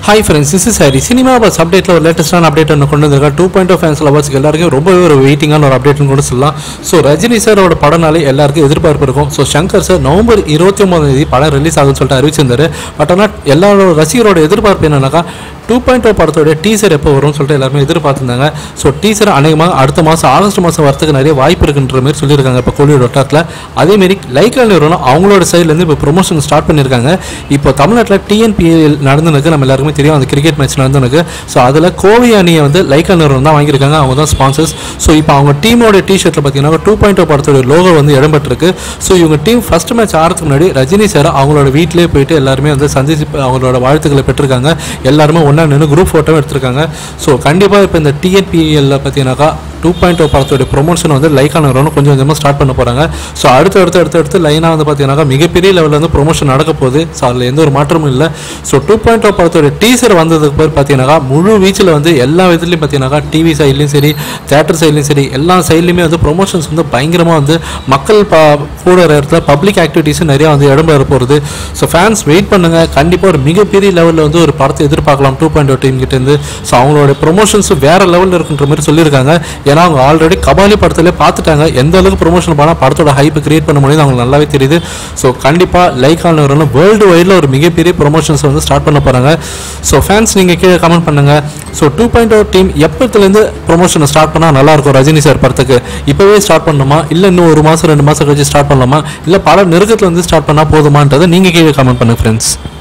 hi friends this is Hari cinema buzz அப்டேட்டில் ஒரு லேட்டஸ்டான அப்டேட் ஒன்று கொண்டு வந்திருக்கா டூ பாயிண்ட் ஆஃப் ஃபேன்ஸ் லவர்ஸ்க்கு எல்லாருக்கும் ரொம்பவே ஒரு வெயிட்டிங்கான ஒரு அப்டேட்னு கூட சொல்லலாம் ஸோ ரஜினி சாரோட படம்னாலே எல்லாருக்கும் எதிர்பார்ப்பு இருக்கும் ஸோ சங்கர் சார் நவம்பர் இருபத்தி ஒன்பதாம் தேதி படம் ரிலீஸ் ஆகுதுன்னு சொல்லிட்டு அறிவிச்சிருந்தாரு பட் ஆனால் எல்லாரோட ரசிகரோட எதிர்பார்ப்பு என்னன்னாக்கா டூ பாயிண்ட் ஓ படத்தோட டீசர் எப்போ வரும்னு சொல்லிட்டு எல்லாருமே எதிர்பார்த்துருந்தாங்க ஸோ டீசர் அநேகமாக அடுத்த மாதம் ஆகஸ்ட் மாதம் வரதுக்கு நிறைய வாய்ப்பு இருக்குன்ற மாதிரி சொல்லியிருக்காங்க இப்போ கோலிவுட் வட்டாரத்தில் அதேமாரி லைக்கா நிறுவனம் அவங்களோட சைட்லேருந்து இப்போ ப்ரொமோஷன் ஸ்டார்ட் பண்ணியிருக்காங்க இப்போ தமிழ்நாட்டில் டிஎன்பிஎல் நடந்துனுக்கு நம்ம எல்லாருக்குமே தெரியும் அந்த கிரிக்கெட் மேட்ச் நடந்துனுக்கு ஸோ அதில் கோவை அணியை வந்து லைக்கா நிறுவனம் தான் வாங்கியிருக்காங்க அவங்க தான் ஸ்பான்சர்ஸ் ஸோ இப்போ அவங்க டீமோட டிஷர்ட்டில் பார்த்தீங்கன்னா டூ பாயிண்ட் ஓ படத்தோட லோகோ வந்து இடம்பெற்றிருக்கு ஸோ இவங்க டீம் ஃபர்ஸ்ட் மேட்ச் ஆடுறதுக்கு முன்னாடி ரஜினி சார் அவங்களோட வீட்டிலேயே போயிட்டு எல்லாருமே வந்து சந்திச்சு அவங்களோட வாழ்த்துக்களை பெற்றிருக்காங்க எல்லாருமே ஒன்றா நின்று குரூப் ஃபோட்டோவும் எடுத்திருக்காங்க ஸோ கண்டிப்பாக இப்போ இந்த டிஎன்பிஎல்ல பார்த்தீங்கன்னாக்கா டூ பாயிண்ட் ஓ படத்தோட ப்ரொமோஷன் வந்து லைக்கான நிறுவனம் கொஞ்சம் கொஞ்சமாக ஸ்டார்ட் பண்ண போகிறாங்க ஸோ அடுத்து அடுத்து அடுத்து அடுத்து லைனாக வந்து பார்த்தீங்கன்னாக்கா மிகப்பெரிய லெவலில் வந்து ப்ரொமோஷன் நடக்க போகுது ஸோ அதில் எந்த ஒரு மாற்றமும் இல்லை ஸோ டூ பாயிண்ட் ஓ படத்தோட டீசர் வந்ததுக்கு பிறகு பார்த்தீங்கன்னாக்கா முழு வீச்சில் வந்து எல்லா விதத்துலையும் பார்த்தீங்கன்னாக்கா டிவி சைட்லையும் சரி தேட்டர் சைட்லையும் சரி எல்லா சைட்லையுமே வந்து ப்ரொமோஷன்ஸ் வந்து பயங்கரமாக வந்து மக்கள் ப கூட இடத்துல பப்ளிக் ஆக்டிவிட்டீஸும் நிறையா வந்து இடம்பெற போகிறது ஸோ ஃபேன்ஸ் வெயிட் பண்ணுங்கள் கண்டிப்பாக ஒரு மிகப்பெரிய லெவலில் வந்து ஒரு படத்தை எதிர்பார்க்கலாம் டூ பாயிண்ட் ஓ டீம் கிட்டேருந்து ஸோ அவங்களோட ப்ரொமோஷன்ஸ் வேறு லெவலில் இருக்குன்ற மாதிரி சொல்லியிருக்காங்க ஏன்னா அவங்க ஆல்ரெடி கபாலி படத்திலே பார்த்துட்டாங்க எந்த அளவுக்கு ப்ரொமோஷன் பண்ணால் படத்தோட ஹைப்பை கிரியேட் பண்ண முடியுது அவங்களுக்கு நல்லாவே தெரியுது ஸோ கண்டிப்பாக லைக் ஆனவர்கள் வேர்ல்டு வைடில் ஒரு மிகப்பெரிய ப்ரொமோஷன்ஸ் வந்து ஸ்டார்ட் பண்ண போகிறாங்க ஸோ ஃபேன்ஸ் நீங்கள் கீழே கமெண்ட் பண்ணுங்கள் so two point O team எப்பத்துலேருந்து ப்ரொமோஷனை ஸ்டார்ட் பண்ணால் நல்லாயிருக்கும் ரஜினி சார் படத்துக்கு இப்போவே ஸ்டார்ட் பண்ணணுமா இல்லை இன்னும் ஒரு மாதம் ரெண்டு மாதம் கழிச்சு ஸ்டார்ட் பண்ணலாமா இல்லை பல நெருக்கத்தில் வந்து ஸ்டார்ட் பண்ணால் போதுமான்றதை நீங்கள் கீழே கமெண்ட் பண்ணுங்கள் ஃப்ரெண்ட்ஸ்